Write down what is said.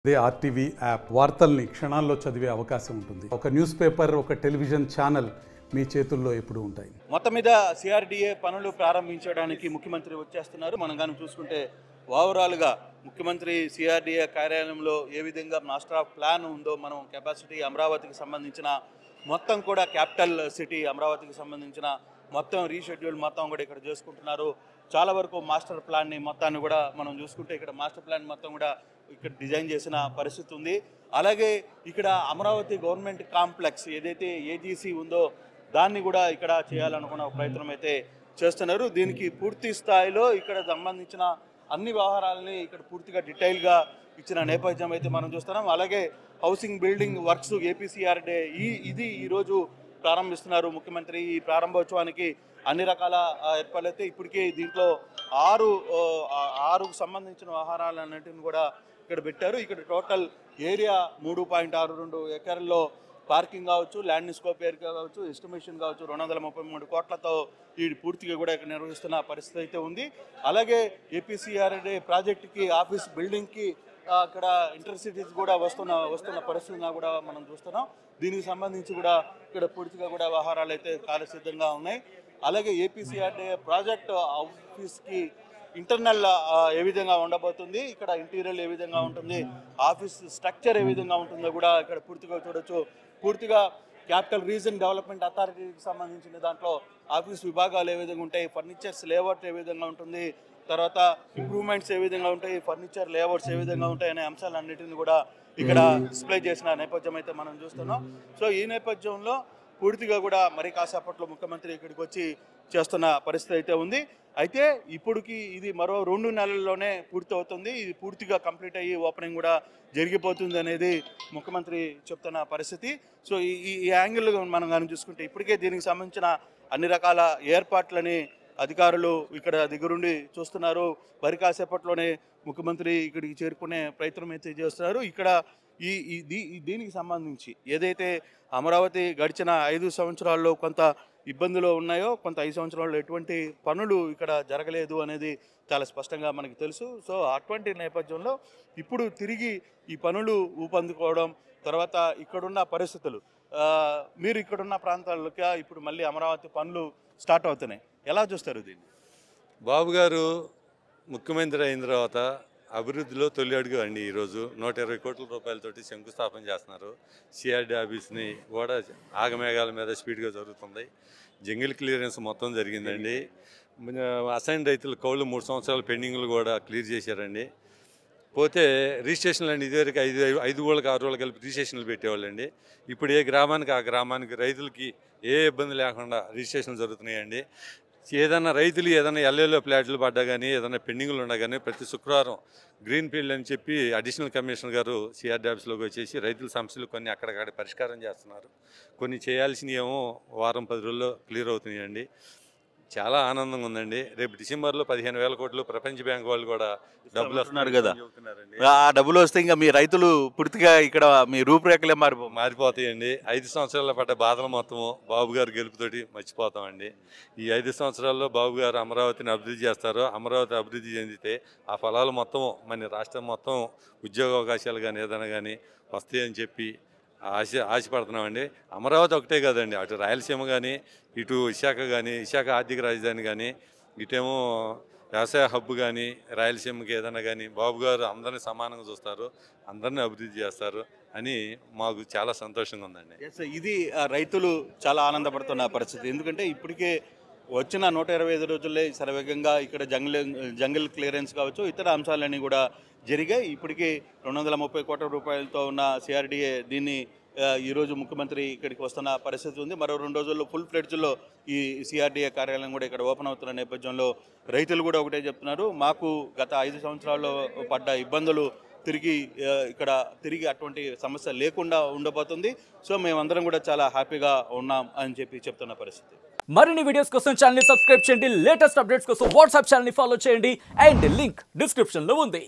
అదే RTV app వార్తల్ని క్షణాల్లో చదివే అవకాశం ఉంటుంది ఒక న్యూస్ పేపర్ ఒక టెలివిజన్ ఛానల్ మీ చేతుల్లో ఎప్పుడూ ఉంటాయి మొత్తం మీద సిఆర్డిఏ పనులు ప్రారంభించడానికి ముఖ్యమంత్రి వచ్చేస్తున్నారు మనం కానీ చూసుకుంటే ఓవరాల్గా ముఖ్యమంత్రి సిఆర్డిఏ కార్యాలయంలో ఏ విధంగా మాస్టర్ ఆఫ్ ప్లాన్ ఉందో మనం కెపాసిటీ అమరావతికి సంబంధించిన మొత్తం కూడా క్యాపిటల్ సిటీ అమరావతికి సంబంధించిన మొత్తం రీషెడ్యూల్ మొత్తం కూడా ఇక్కడ చేసుకుంటున్నారు చాలా వరకు మాస్టర్ ప్లాన్ని మొత్తాన్ని కూడా మనం చూసుకుంటే ఇక్కడ మాస్టర్ ప్లాన్ మొత్తం కూడా ఇక్కడ డిజైన్ చేసిన పరిస్థితి ఉంది అలాగే ఇక్కడ అమరావతి గవర్నమెంట్ కాంప్లెక్స్ ఏదైతే ఏజీసీ ఉందో దాన్ని కూడా ఇక్కడ చేయాలనుకున్న ఒక ప్రయత్నం అయితే చేస్తున్నారు దీనికి పూర్తి స్థాయిలో ఇక్కడ సంబంధించిన అన్ని వ్యవహారాలని ఇక్కడ పూర్తిగా డీటెయిల్గా ఇచ్చిన నేపథ్యం అయితే మనం చూస్తున్నాం అలాగే హౌసింగ్ బిల్డింగ్ వర్క్స్ ఏపీసీఆర్డే ఈ ఇది ఈరోజు ప్రారంభిస్తున్నారు ముఖ్యమంత్రి ఈ ప్రారంభోత్సవానికి అన్ని రకాల ఆ, ఏర్పాట్లు అయితే ఇప్పటికే దీంట్లో ఆరు ఆ, ఆరుకు సంబంధించిన వ్యవహారాలన్నింటిని కూడా ఇక్కడ పెట్టారు ఇక్కడ టోటల్ ఏరియా మూడు పాయింట్ ఆరు రెండు ఎకరాల్లో పార్కింగ్ కావచ్చు ల్యాండ్ స్కోప్ ఏరియా కావచ్చు ఎస్టిమేషన్ కావచ్చు రెండు వందల ముప్పై మూడు కోట్లతో ఈ పూర్తిగా కూడా ఇక్కడ నిర్వహిస్తున్న పరిస్థితి అయితే ఉంది అలాగే ఏపీసీఆర్డే ప్రాజెక్టుకి ఆఫీస్ బిల్డింగ్కి ఆ, అక్కడ ఇంటర్సిటీస్ కూడా వస్తున్న వస్తున్న పరిస్థితిగా కూడా మనం చూస్తున్నాం దీనికి సంబంధించి కూడా ఇక్కడ పూర్తిగా కూడా వ్యవహారాలు అయితే కార్యసిద్ధంగా ఉన్నాయి అలాగే ఏపీసీఆర్డే ప్రాజెక్ట్ ఆఫీస్కి ఇంటర్నల్ ఆ, ఏ విధంగా ఉండబోతుంది ఇక్కడ ఇంటీరియర్ ఏ విధంగా ఉంటుంది ఆఫీస్ స్ట్రక్చర్ ఏ విధంగా ఉంటుందో కూడా ఇక్కడ పూర్తిగా చూడొచ్చు పూర్తిగా క్యాపిటల్ రీజన్ డెవలప్మెంట్ అథారిటీకి సంబంధించిన దాంట్లో ఆఫీస్ విభాగాలు ఏ విధంగా ఉంటాయి ఫర్నిచర్స్ లేఅవుట్ ఏ విధంగా ఉంటుంది తర్వాత ఇంప్రూవ్మెంట్స్ ఏ విధంగా ఉంటాయి ఫర్నిచర్ లేఅవుట్స్ ఏ విధంగా ఉంటాయి అనే అంశాలన్నిటిని కూడా ఇక్కడ డిస్ప్లే చేసిన నేపథ్యం అయితే మనం చూస్తున్నాం సో ఈ నేపథ్యంలో పూర్తిగా కూడా మరి కాసేపట్లో ముఖ్యమంత్రి ఇక్కడికి వచ్చి చేస్తున్న పరిస్థితి అయితే ఉంది అయితే ఇప్పటికి ఇది మరో రెండు నెలల్లోనే పూర్తి అవుతుంది ఇది పూర్తిగా కంప్లీట్ అయ్యి ఓపెనింగ్ కూడా జరిగిపోతుంది అనేది ముఖ్యమంత్రి చెప్తున్న పరిస్థితి సో ఈ ఈ ఈ యాంగిల్ మనం కానీ చూసుకుంటే ఇప్పటికే దీనికి సంబంధించిన అన్ని రకాల ఏర్పాట్లని అధికారులు ఇక్కడ దగ్గరుండి చూస్తున్నారు మరి కాసేపట్లోనే ముఖ్యమంత్రి ఇక్కడికి చేరుకునే ప్రయత్నం అయితే చేస్తున్నారు ఇక్కడ ఈ ఈ దీ- ఈ దీనికి సంబంధించి ఏదైతే అమరావతి గడిచిన ఐదు సంవత్సరాల్లో కొంత ఇబ్బందులు ఉన్నాయో కొంత ఐదు సంవత్సరాల్లో ఎటువంటి పనులు ఇక్కడ జరగలేదు అనేది చాలా స్పష్టంగా మనకి తెలుసు సో అటువంటి నేపథ్యంలో ఇప్పుడు తిరిగి ఈ పనులు ఊపందుకోవడం తర్వాత ఇక్కడున్న పరిస్థితులు ఆ, మీరు ఇక్కడున్న ప్రాంతాలకి ఇప్పుడు మళ్ళీ అమరావతి పనులు స్టార్ట్ అవుతున్నాయి ఎలా చూస్తారు దీన్ని బాబు గారు ముఖ్యమంత్రి అయిన తర్వాత అభివృద్ధిలో తొలి అడుగు అండి ఈరోజు నూట ఇరవై కోట్ల రూపాయలతోటి శంకుస్థాపన చేస్తున్నారు సిఆర్డి ఆఫీస్ని కూడా ఆగమేఘాల మీద స్పీడ్గా జరుగుతుంది జంగిల్ క్లియరెన్స్ మొత్తం జరిగిందండి అసైన్ రైతుల కౌలు మూడు సంవత్సరాల పెండింగ్లు కూడా క్లియర్ చేశారండి పోతే రిజిస్ట్రేషన్లు అండి ఇదివరకు ఐదు ఐదు ఊళ్ళకి ఆరు ఊళ్ళకి కలిపి రిజిస్ట్రేషన్లు పెట్టేవాళ్ళండి ఇప్పుడు ఏ గ్రామానికి ఆ గ్రామానికి రైతులకి ఏ ఇబ్బంది లేకుండా రిజిస్ట్రేషన్లు జరుగుతున్నాయండి ఏదైనా రైతులు ఏదైనా ఎల్ఏలో ప్లాట్లు పడ్డా కానీ ఏదైనా పెండింగ్లు ఉన్నా కానీ ప్రతి శుక్రవారం గ్రీన్ ఫీల్డ్ అని చెప్పి అడిషనల్ కమిషనర్ గారు సిఆర్డి ఆఫీస్లోకి వచ్చేసి రైతుల సమస్యలు కొన్ని అక్కడక్కడ పరిష్కారం చేస్తున్నారు కొన్ని చేయాల్సినవి ఏమో వారం పది రోజుల్లో క్లియర్ అవుతున్నాయండి చాలా ఆనందంగా ఉందండి రేపు డిసెంబర్లో పదిహేను వేల కోట్లు ప్రపంచ బ్యాంక్ వాళ్ళు కూడా డబ్బులు వస్తున్నారు కదా. చెబుతున్నారండి ఆ డబ్బులు వస్తే ఇంకా మీ రైతులు పూర్తిగా ఇక్కడ మీ రూపురేఖలే మారిపో మారిపోతాయండి ఐదు సంవత్సరాల పడ్డ బాధలు మొత్తము బాబు గారు గెలుపుతోటి మర్చిపోతామండి ఈ ఐదు సంవత్సరాల్లో బాబు గారు అమరావతిని అభివృద్ధి చేస్తారు అమరావతి అభివృద్ధి చెందితే ఆ ఫలాలు మొత్తం మన రాష్ట్రం మొత్తం ఉద్యోగ అవకాశాలు కానీ ఏదైనా కానీ వస్తాయని చెప్పి ఆశ ఆశపడుతున్నామండి అమరావతి ఒకటే కదండి అటు రాయలసీమ కానీ ఇటు విశాఖ కానీ విశాఖ ఆర్థిక రాజధాని కానీ ఇటేమో వ్యవసాయ హబ్బు కానీ రాయలసీమకి ఏదైనా కానీ బాబు గారు అందరినీ సమానంగా చూస్తారు అందరినీ అభివృద్ధి చేస్తారు అని మాకు చాలా సంతోషంగా ఉందండి ఎస్ ఇది ఆ, రైతులు చాలా ఆనందపడుతున్న పరిస్థితి ఎందుకంటే ఇప్పటికే వచ్చిన నూట ఇరవై ఐదు రోజుల్లో సర్వేగంగా ఇక్కడ జంగిల్ జంగిల్ క్లియరెన్స్ కావచ్చు ఇతర అంశాలన్నీ కూడా జరిగాయి ఇప్పటికీ రెండు వందల ముప్పై కోట్ల రూపాయలతో ఉన్న సిఆర్డిఏ దీన్ని ఆ, ఈరోజు ముఖ్యమంత్రి ఇక్కడికి వస్తున్న పరిస్థితి ఉంది మరో రెండు రోజుల్లో ఫుల్ ఫ్లెడ్జ్లో ఈ సిఆర్డిఏ కార్యాలయం కూడా ఇక్కడ ఓపెన్ అవుతున్న నేపథ్యంలో రైతులు కూడా ఒకటే చెప్తున్నారు మాకు గత ఐదు సంవత్సరాల్లో పడ్డ ఇబ్బందులు తిరిగి ఆ, ఇక్కడ తిరిగి అటువంటి సమస్య లేకుండా ఉండబోతుంది సో మేమందరం కూడా చాలా హ్యాపీగా ఉన్నాం అని చెప్పి చెప్తున్న పరిస్థితి మరిన్ని వీడియోస్ కోసం ఛానల్ ని సబ్స్క్రైబ్ చేయండి లేటెస్ట్ అప్డేట్స్ కోసం వాట్సాప్ ఛానల్ ని ఫాలో చేయండి అండ్ లింక్ డిస్క్రిప్షన్ లో ఉంది